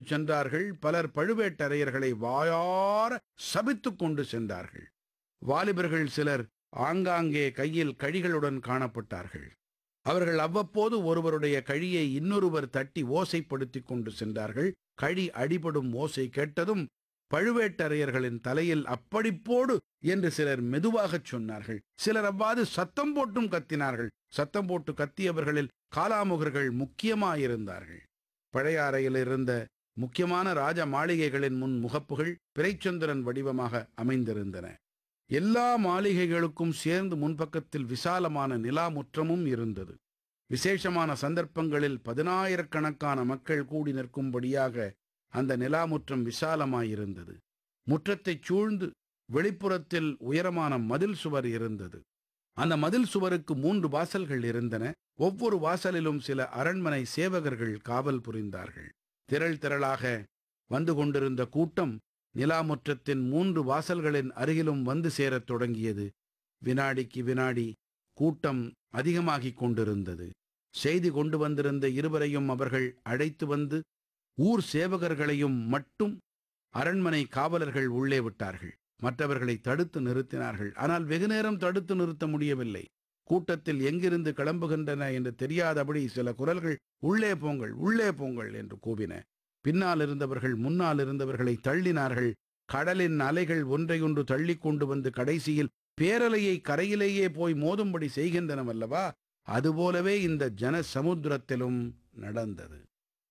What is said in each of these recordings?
கொண்டு சென்றார்கள் பலர் பழுவேட்டரையர்களை வாயார சபித்துக் கொண்டு சென்றார்கள் வாலிபர்கள் சிலர் ஆங்காங்கே கையில் கழிகளுடன் காணப்பட்டார்கள் அவர்கள் அவ்வப்போது ஒருவருடைய கழியை இன்னொருவர் தட்டி ஓசைப்படுத்திக் கொண்டு சென்றார்கள் கழி அடிபடும் ஓசை கேட்டதும் பழுவேட்டரையர்களின் தலையில் அப்படி போடு என்று சிலர் மெதுவாகச் சொன்னார்கள் சிலர் அவ்வாறு சத்தம் போட்டும் கத்தினார்கள் சத்தம் போட்டு கத்தியவர்களில் காலாமுகர்கள் முக்கியமாயிருந்தார்கள் பழையாறையில் இருந்த முக்கியமான ராஜ மாளிகைகளின் முன் முகப்புகள் பிறைச்சந்திரன் வடிவமாக அமைந்திருந்தன எல்லா மாளிகைகளுக்கும் சேர்ந்து முன்பக்கத்தில் விசாலமான நிலாமுற்றமும் இருந்தது விசேஷமான சந்தர்ப்பங்களில் பதினாயிரக்கணக்கான மக்கள் கூடி நிற்கும்படியாக அந்த நிலாமுற்றம் விசாலமாயிருந்தது முற்றத்தைச் சூழ்ந்து வெளிப்புறத்தில் உயரமான மதில் சுவர் இருந்தது அந்த மதில் சுவருக்கு மூன்று வாசல்கள் இருந்தன ஒவ்வொரு வாசலிலும் சில அரண்மனை சேவகர்கள் காவல் புரிந்தார்கள் திரள் திரளாக வந்து கொண்டிருந்த கூட்டம் நிலாமுற்றத்தின் மூன்று வாசல்களின் அருகிலும் வந்து சேரத் தொடங்கியது வினாடிக்கு வினாடி கூட்டம் அதிகமாகிக் கொண்டிருந்தது செய்தி கொண்டு வந்திருந்த இருவரையும் அவர்கள் அழைத்து வந்து ஊர் சேவகர்களையும் மட்டும் அரண்மனை காவலர்கள் உள்ளே விட்டார்கள் மற்றவர்களை தடுத்து நிறுத்தினார்கள் ஆனால் வெகுநேரம் தடுத்து நிறுத்த முடியவில்லை கூட்டத்தில் எங்கிருந்து கிளம்புகின்றன என்று தெரியாதபடி சில குரல்கள் உள்ளே போங்கள் உள்ளே போங்கள் என்று கூவின பின்னால் இருந்தவர்கள் முன்னால் இருந்தவர்களை தள்ளினார்கள் கடலின் அலைகள் ஒன்றையொன்று தள்ளிக் கொண்டு வந்து கடைசியில் பேரலையை கரையிலேயே போய் மோதும்படி செய்கின்றனவல்லவா அதுபோலவே இந்த ஜன சமுத்திரத்திலும் நடந்தது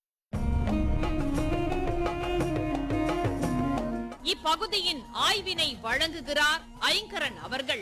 இப்பகுதியின் ஆய்வினை வழங்குகிறார் ஐங்கரன் அவர்கள்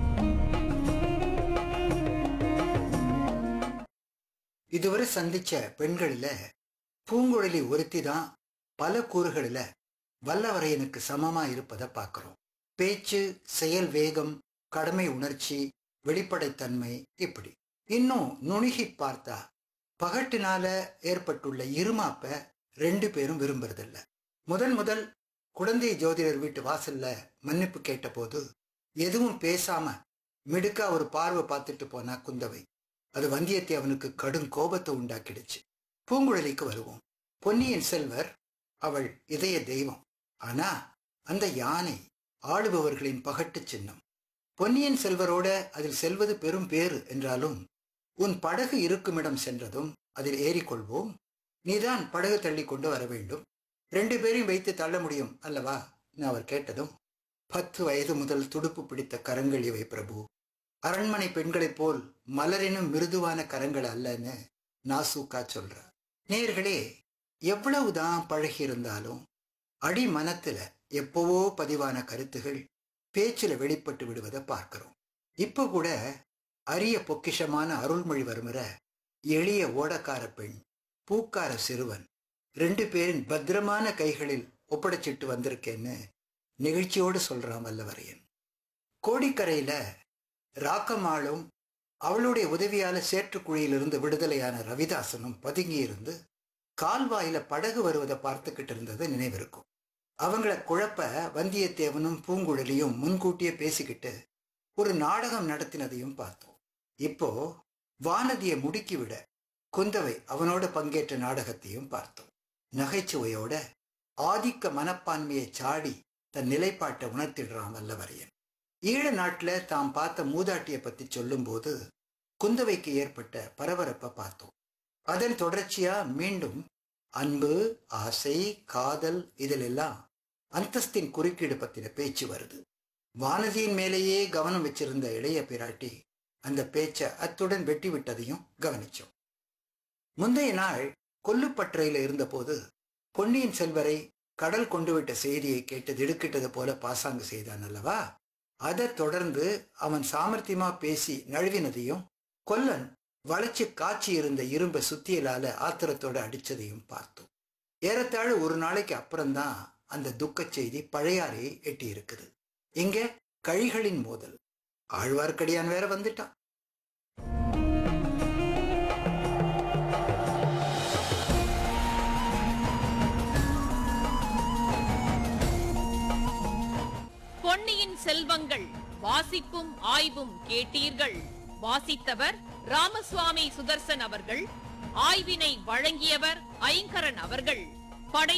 இதுவரை சந்திச்ச பெண்களில பூங்குழலி ஒருத்தி தான் பல கூறுகளில வல்லவரையனுக்கு சமமா இருப்பதை பார்க்கிறோம் பேச்சு செயல் வேகம் கடமை உணர்ச்சி வெளிப்படைத்தன்மை இப்படி இன்னும் நுணுகி பார்த்தா பகட்டினால ஏற்பட்டுள்ள இருமாப்ப ரெண்டு பேரும் விரும்புறதில்ல முதன் முதல் குழந்தை ஜோதிடர் வீட்டு வாசல்ல மன்னிப்பு கேட்டபோது எதுவும் பேசாம மிடுக்கா ஒரு பார்வை பார்த்துட்டு போனா குந்தவை அது வந்தியத்தேவனுக்கு கடும் கோபத்தை உண்டாக்கிடுச்சு பூங்குழலிக்கு வருவோம் பொன்னியின் செல்வர் அவள் இதய தெய்வம் ஆனா அந்த யானை ஆளுபவர்களின் பகட்டு சின்னம் பொன்னியின் செல்வரோட அதில் செல்வது பெரும் பேறு என்றாலும் உன் படகு இருக்குமிடம் சென்றதும் அதில் ஏறிக்கொள்வோம் நீதான் படகு தள்ளி கொண்டு வர வேண்டும் ரெண்டு பேரையும் வைத்து தள்ள முடியும் அல்லவா அவர் கேட்டதும் பத்து வயது முதல் துடுப்பு பிடித்த கரங்கள் இவை பிரபு அரண்மனை பெண்களைப் போல் மலரினும் மிருதுவான கரங்கள் அல்லன்னு நாசூக்கா சொல்றார் நேர்களே எவ்வளவுதான் பழகி இருந்தாலும் அடி மனத்துல எப்பவோ பதிவான கருத்துகள் பேச்சில வெளிப்பட்டு விடுவதை பார்க்கிறோம் இப்ப கூட அரிய பொக்கிஷமான அருள்மொழிவர்மரை எளிய ஓடக்கார பெண் பூக்கார சிறுவன் ரெண்டு பேரின் பத்திரமான கைகளில் ஒப்படைச்சிட்டு வந்திருக்கேன்னு நிகழ்ச்சியோடு சொல்றான் வல்லவரையன் கோடிக்கரையில ராக்கம்மாளும் அவளுடைய உதவியால சேற்றுக்குழியிலிருந்து விடுதலையான ரவிதாசனும் பதுங்கியிருந்து கால்வாயில படகு வருவதை பார்த்துக்கிட்டு இருந்தது நினைவிருக்கும் அவங்கள குழப்ப வந்தியத்தேவனும் பூங்குழலியும் முன்கூட்டியே பேசிக்கிட்டு ஒரு நாடகம் நடத்தினதையும் பார்த்தோம் இப்போ வானதியை முடுக்கிவிட குந்தவை அவனோட பங்கேற்ற நாடகத்தையும் பார்த்தோம் நகைச்சுவையோட ஆதிக்க மனப்பான்மையை சாடி தன் நிலைப்பாட்டை உணர்த்திடுறான் வல்லவரையன் ஈழ நாட்டுல தாம் பார்த்த மூதாட்டிய பத்தி சொல்லும்போது குந்தவைக்கு ஏற்பட்ட பரபரப்பை பார்த்தோம் அதன் தொடர்ச்சியா மீண்டும் அன்பு ஆசை காதல் இதிலெல்லாம் அந்தஸ்தின் குறுக்கீடு பத்தின பேச்சு வருது வானதியின் மேலேயே கவனம் வச்சிருந்த இளைய பிராட்டி அந்த பேச்சை அத்துடன் வெட்டி விட்டதையும் கவனிச்சோம் முந்தைய நாள் கொல்லுப்பற்றையில இருந்தபோது பொன்னியின் செல்வரை கடல் கொண்டு விட்ட செய்தியை கேட்டு திடுக்கிட்டது போல பாசாங்கு செய்தான் அல்லவா அதை தொடர்ந்து அவன் சாமர்த்தியமா பேசி நழுவினதையும் கொல்லன் வளைச்சு காய்ச்சி இருந்த இரும்பை சுத்தியலால ஆத்திரத்தோட அடிச்சதையும் பார்த்தோம் ஏறத்தாழ ஒரு நாளைக்கு அப்புறம்தான் அந்த துக்கச் செய்தி பழையாறையை எட்டி இருக்குது இங்க கழிகளின் மோதல் ஆழ்வார்க்கடியான் வேற வந்துட்டான் பொன்னியின் செல்வங்கள் வாசிப்பும் ஆய்வும் கேட்டீர்கள் வாசித்தவர் ராமசுவாமி சுதர்சன் அவர்கள் ஆய்வினை வழங்கியவர் ஐங்கரன் அவர்கள்